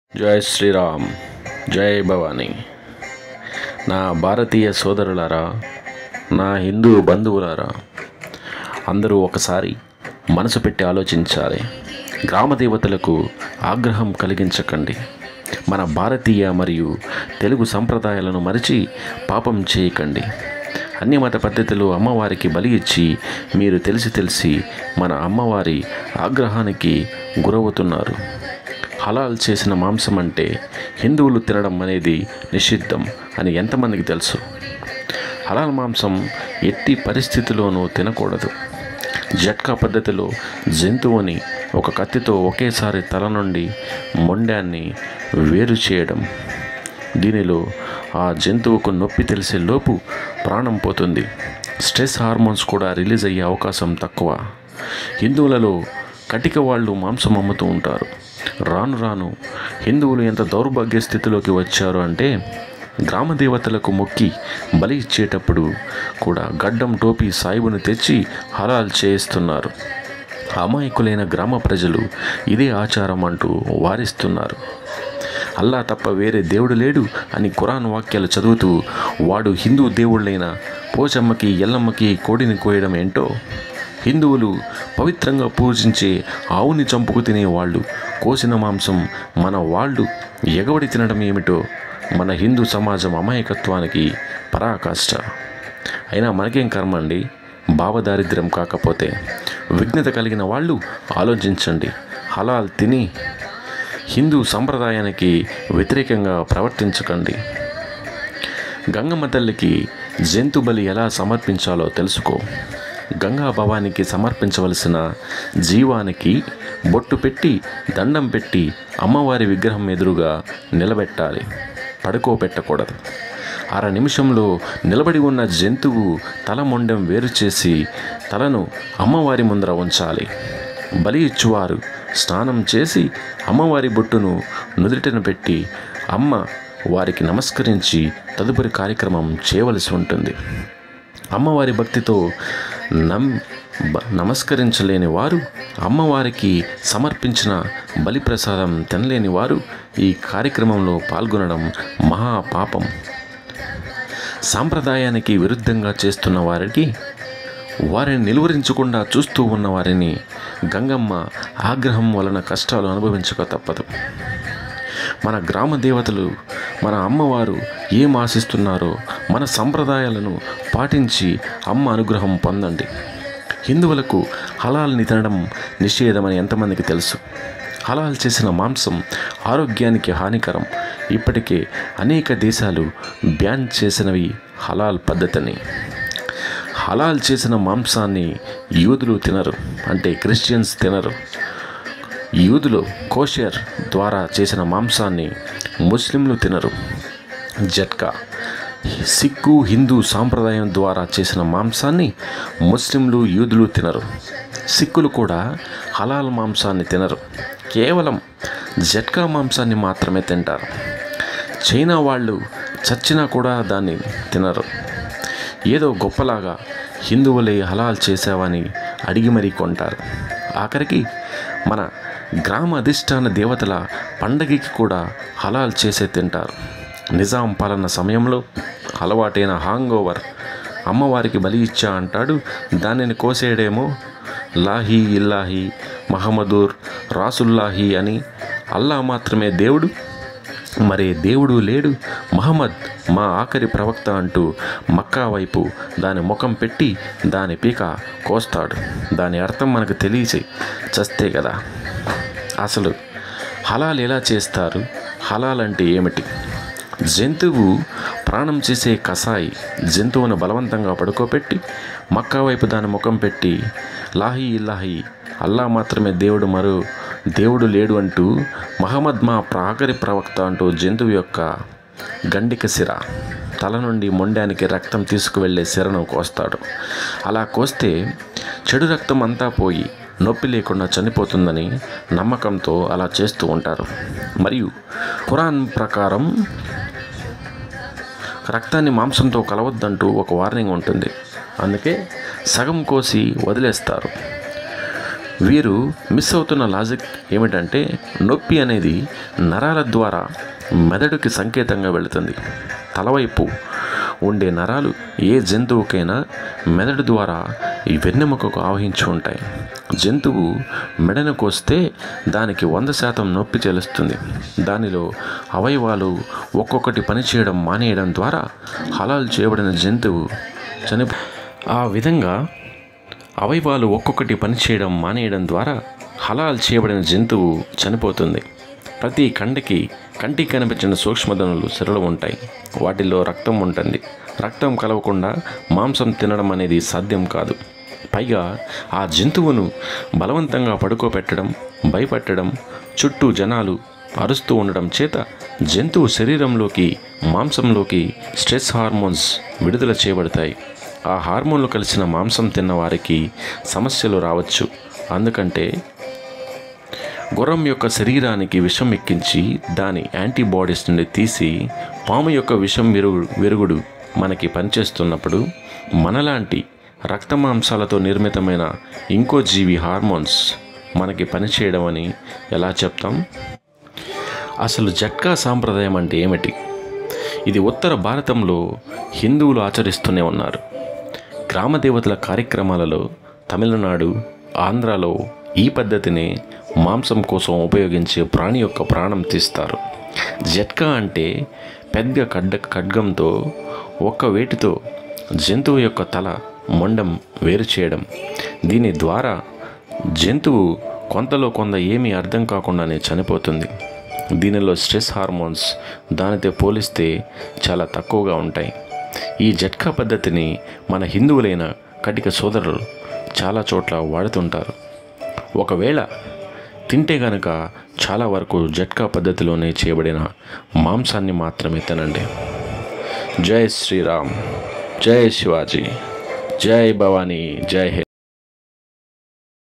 జై శ్రీరామ్ జై భవానీ నా భారతీయ సోదరులారా నా హిందూ బంధువులారా అందరూ ఒకసారి మనసు పెట్టి ఆలోచించాలి గ్రామ దేవతలకు ఆగ్రహం కలిగించకండి మన భారతీయ మరియు తెలుగు సంప్రదాయాలను మరిచి పాపం చేయకండి అన్ని మత పద్ధతిలో అమ్మవారికి బలి ఇచ్చి మీరు తెలిసి తెలిసి మన అమ్మవారి ఆగ్రహానికి గురవుతున్నారు హలాల్ చేసిన మాంసం అంటే హిందువులు తినడం అనేది నిషిద్ధం అని ఎంతమందికి తెలుసు హలాల్ మాంసం ఎట్టి పరిస్థితిలోనూ తినకూడదు జట్కా పద్ధతిలో జంతువుని ఒక కత్తితో ఒకేసారి తల నుండి మొండాన్ని వేరు చేయడం దీనిలో ఆ జంతువుకు నొప్పి తెలిసే లోపు ప్రాణం పోతుంది స్ట్రెస్ హార్మోన్స్ కూడా రిలీజ్ అయ్యే అవకాశం తక్కువ హిందువులలో కటిక వాళ్ళు మాంసం అమ్ముతూ ఉంటారు రాను రాను హిందువులు ఎంత దౌర్భాగ్య స్థితిలోకి వచ్చారు అంటే గ్రామ దేవతలకు మొక్కి బలి ఇచ్చేటప్పుడు కూడా గడ్డం టోపీ సాయిబును తెచ్చి హలాల్ చేయిస్తున్నారు అమాయకులైన గ్రామ ప్రజలు ఇదే ఆచారం అంటూ వారిస్తున్నారు అల్లా తప్ప వేరే దేవుడు లేడు అని ఖురాన్ వాక్యాలు చదువుతూ వాడు హిందూ దేవుళ్ళైన పోచమ్మకి ఎల్లమ్మకి కోడిని కోయడం ఏంటో హిందువులు పవిత్రంగా పూజించే ఆవుని చంపుకు తినేవాళ్ళు కోసిన మాంసం మన వాళ్ళు ఎగబడి తినడం ఏమిటో మన హిందూ సమాజం అమాయకత్వానికి పరాకాష్ట అయినా మనకేం కర్మ అండి భావదారిద్ర్యం కాకపోతే విఘ్నత కలిగిన వాళ్ళు ఆలోచించండి హలాల్ తిని హిందూ సంప్రదాయానికి వ్యతిరేకంగా ప్రవర్తించకండి గంగమ్మ తల్లికి జంతు బలి ఎలా సమర్పించాలో తెలుసుకో గంగా భవానికి సమర్పించవలసిన జీవానికి బొట్టు పెట్టి దండం పెట్టి అమ్మవారి విగ్రహం ఎదురుగా నిలబెట్టాలి పడుకోబెట్టకూడదు అర నిమిషంలో నిలబడి ఉన్న జంతువు తల మొండెం వేరు చేసి తలను అమ్మవారి ముందర ఉంచాలి బలి ఇచ్చువారు స్నానం చేసి అమ్మవారి బొట్టును నుదుటిన పెట్టి అమ్మ వారికి నమస్కరించి తదుపరి కార్యక్రమం చేయవలసి ఉంటుంది అమ్మవారి భక్తితో నమ్ బ- నమస్కరించలేని వారు అమ్మవారికి సమర్పించిన బలిప్రసాదం తినలేని వారు ఈ కార్యక్రమంలో పాల్గొనడం మహాపాపం సాంప్రదాయానికి విరుద్ధంగా చేస్తున్న వారికి వారిని నిలువరించకుండా చూస్తూ ఉన్న వారిని గంగమ్మ ఆగ్రహం వలన కష్టాలు అనుభవించక తప్పదు మన గ్రామ దేవతలు మన అమ్మవారు ఏం ఆశిస్తున్నారో మన సంప్రదాయాలను పాటించి అమ్మ అనుగ్రహం పొందండి హిందువులకు హలాల్ని తినడం నిషేధమని ఎంతమందికి తెలుసు హలాల్ చేసిన మాంసం ఆరోగ్యానికి హానికరం ఇప్పటికే అనేక దేశాలు బ్యాన్ చేసినవి హలాల్ పద్ధతిని హలాల్ చేసిన మాంసాన్ని యూదులు తినరు అంటే క్రిస్టియన్స్ తినరు యూదులు కోషర్ ద్వారా చేసిన మాంసాన్ని ముస్లింలు తినరు జట్కా సిక్కు హిందూ సాంప్రదాయం ద్వారా చేసిన మాంసాన్ని ముస్లింలు యూదులు తినరు సిక్కులు కూడా హలాల్ మాంసాన్ని తినరు కేవలం జట్కా మాంసాన్ని మాత్రమే తింటారు చైనా వాళ్ళు చచ్చినా కూడా దాన్ని తినరు ఏదో గొప్పలాగా హిందువులే హలాల్ చేసావని అడిగి మరీ కొంటారు ఆఖరికి మన గ్రామ అధిష్టాన దేవతల పండగకి కూడా హలాల్ చేసే తింటారు నిజాం పాలన సమయంలో అలవాటైన హాంగ్ ఓవర్ అమ్మవారికి బలి ఇచ్చా అంటాడు దానిని కోసేయడేమో లాహీ ఇల్లాహి మహమ్మదూర్ రాసుల్లాహి అని అల్లా మాత్రమే దేవుడు మరే దేవుడు లేడు మహమ్మద్ మా ఆఖరి ప్రవక్త అంటూ మక్కా వైపు దాని ముఖం పెట్టి దాని పీక కోస్తాడు దాని అర్థం మనకు తెలియచి చస్తే కదా అసలు హలాల్ ఎలా చేస్తారు హలాల్ అంటే ఏమిటి జంతువు ప్రాణం చేసే కసాయి జంతువును బలవంతంగా పడుకోబెట్టి మక్కా వైపు దాని ముఖం పెట్టి లాహీ ఇల్లాహి అల్లా మాత్రమే దేవుడు మరో దేవుడు లేడు అంటూ మహమ్మద్ మా ప్రాకరి ప్రవక్త అంటూ జంతువు యొక్క గండిక సిర తల నుండి మొండానికి రక్తం తీసుకువెళ్ళే సిరను కోస్తాడు అలా కోస్తే చెడు రక్తం అంతా పోయి నొప్పి లేకుండా చనిపోతుందని నమ్మకంతో అలా చేస్తూ ఉంటారు మరియు ఖురాన్ ప్రకారం రక్తాన్ని మాంసంతో కలవద్దంటూ ఒక వార్నింగ్ ఉంటుంది అందుకే సగం కోసి వదిలేస్తారు వీరు మిస్ అవుతున్న లాజిక్ ఏమిటంటే నొప్పి అనేది నరాల ద్వారా మెదడుకి సంకేతంగా వెళుతుంది తలవైపు ఉండే నరాలు ఏ జంతువుకైనా మెదడు ద్వారా ఈ వెన్నెముకకు ఆవహించి ఉంటాయి జంతువు మెడను కోస్తే దానికి వంద శాతం నొప్పి చెలుస్తుంది దానిలో అవయవాలు ఒక్కొక్కటి పనిచేయడం మానేయడం ద్వారా హలాల్ చేయబడిన జంతువు చనిపో ఆ విధంగా అవయవాలు ఒక్కొక్కటి పనిచేయడం మానేయడం ద్వారా హలాల్ చేయబడిన జంతువు చనిపోతుంది ప్రతి కండకి కంటికి కనిపించిన సూక్ష్మధనులు సిరలు ఉంటాయి వాటిల్లో రక్తం ఉంటుంది రక్తం కలవకుండా మాంసం తినడం అనేది సాధ్యం కాదు పైగా ఆ జంతువును బలవంతంగా పడుకోబెట్టడం భయపెట్టడం చుట్టూ జనాలు అరుస్తూ ఉండడం చేత జంతువు శరీరంలోకి మాంసంలోకి స్ట్రెస్ హార్మోన్స్ విడుదల చేయబడతాయి ఆ హార్మోన్లు కలిసిన మాంసం తిన్న వారికి సమస్యలు రావచ్చు అందుకంటే గుర్రం యొక్క శరీరానికి విషం ఎక్కించి దాని యాంటీబాడీస్ నుండి తీసి పాము యొక్క విషం విరుగు విరుగుడు మనకి పనిచేస్తున్నప్పుడు మనలాంటి రక్త మాంసాలతో నిర్మితమైన ఇంకో జీవి హార్మోన్స్ మనకి పనిచేయడం అని ఎలా చెప్తాం అసలు జట్కా సాంప్రదాయం అంటే ఏమిటి ఇది ఉత్తర భారతంలో హిందువులు ఆచరిస్తూనే ఉన్నారు గ్రామ దేవతల కార్యక్రమాలలో తమిళనాడు ఆంధ్రాలో ఈ పద్ధతిని మాంసం కోసం ఉపయోగించే ప్రాణి యొక్క ప్రాణం తీస్తారు జట్కా అంటే పెద్ద ఖడ్డ ఖడ్గంతో ఒక్క వేటితో జంతువు యొక్క తల మొండం వేరు చేయడం దీని ద్వారా జంతువు కొంతలో కొంత ఏమీ అర్థం కాకుండానే చనిపోతుంది దీనిలో స్ట్రెస్ హార్మోన్స్ దానితో పోలిస్తే చాలా తక్కువగా ఉంటాయి ఈ జట్కా పద్ధతిని మన హిందువులైన కటిక సోదరులు చాలా చోట్ల వాడుతుంటారు ఒకవేళ తింటే గనక చాలా వరకు జట్కా పద్ధతిలోనే చేయబడిన మాంసాన్ని మాత్రమే తినండి జై శ్రీరామ్ జై శివాజీ జై భవానీ జై హే